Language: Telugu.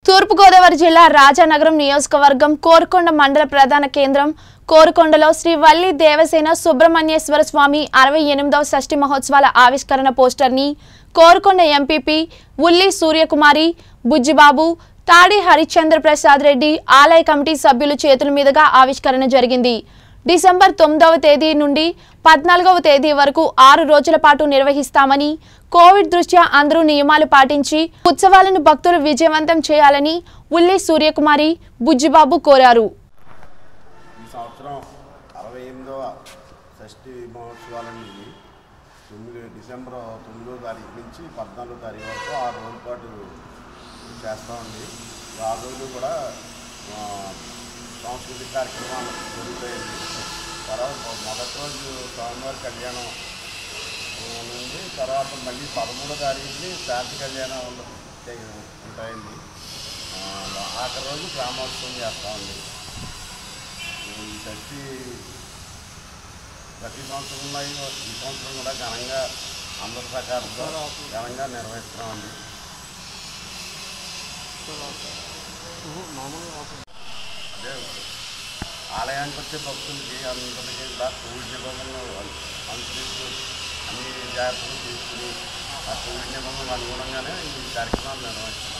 తూర్పుగోదావరి జిల్లా రాజానగరం నియోజకవర్గం కోరుకొండ మండల ప్రధాన కేంద్రం కోరుకొండలో శ్రీ వల్లి దేవసేన సుబ్రహ్మణ్యేశ్వర స్వామి అరవై ఎనిమిదవ షష్ఠి మహోత్సవాల ఆవిష్కరణ పోస్టర్ని కోరుకొండ ఎంపీపీ ఉల్లి సూర్యకుమారి బుజ్జిబాబు తాడి హరిశ్చంద్ర ప్రసాద్ రెడ్డి ఆలయ కమిటీ సభ్యుల చేతుల మీదుగా ఆవిష్కరణ జరిగింది డిసెంబర్ తొమ్మిదవ తేదీ నుండి పద్నాలుగవ తేదీ వరకు ఆరు రోజుల పాటు నిర్వహిస్తామని కోవిడ్ దృష్ట్యా అందరూ నియమాలు పాటించి ఉత్సవాలను భక్తులు విజయవంతం చేయాలని ఉల్లి సూర్యకుమారి బుజ్జిబాబు కోరారు ఈ సంవత్సరం అరవై ఎనిమిదవ షష్ఠి మహోత్సవాలండి ఇవి తొమ్మిది డిసెంబర్ తొమ్మిదో తారీఖు నుంచి పద్నాలుగో తారీఖు వరకు ఆరు రోజుల పాటు చేస్తామండి ఈ ఆరు రోజులు కూడా ఆ, సాంస్కృతిక కార్యక్రమాలు జరుగుతాయండి తర్వాత మొదటి రోజు స్వామివారి కళ్యాణం ఆ, నుండి తర్వాత మళ్ళీ పదమూడో తారీఖుని శాంతి కళ్యాణం ఉంటాయి- ఉంటాయండి ఆ, ఆఖరి రోజు గ్రామోత్సవం చేస్తామండి ఈ షష్ఠి ప్రతి సంవత్సరం ఉన్నాయి ఈ సంవత్సరం కూడా ఘనంగా అందరి ప్రకారంతో ఘనంగా నిర్వహిస్తున్నామండి అదే ఆలయానికి వచ్చే భక్తులకి అందరికీ కూడా కోవిడ్ నిబంధనలు అను- అనుసరిస్తూ అన్ని జాగ్రత్తలు తీసుకుని ఆ కోవిడ్ నిబంధనలు అనుగుణంగానే ఈ కార్యక్రమాలు నిర్వహిస్తున్నాం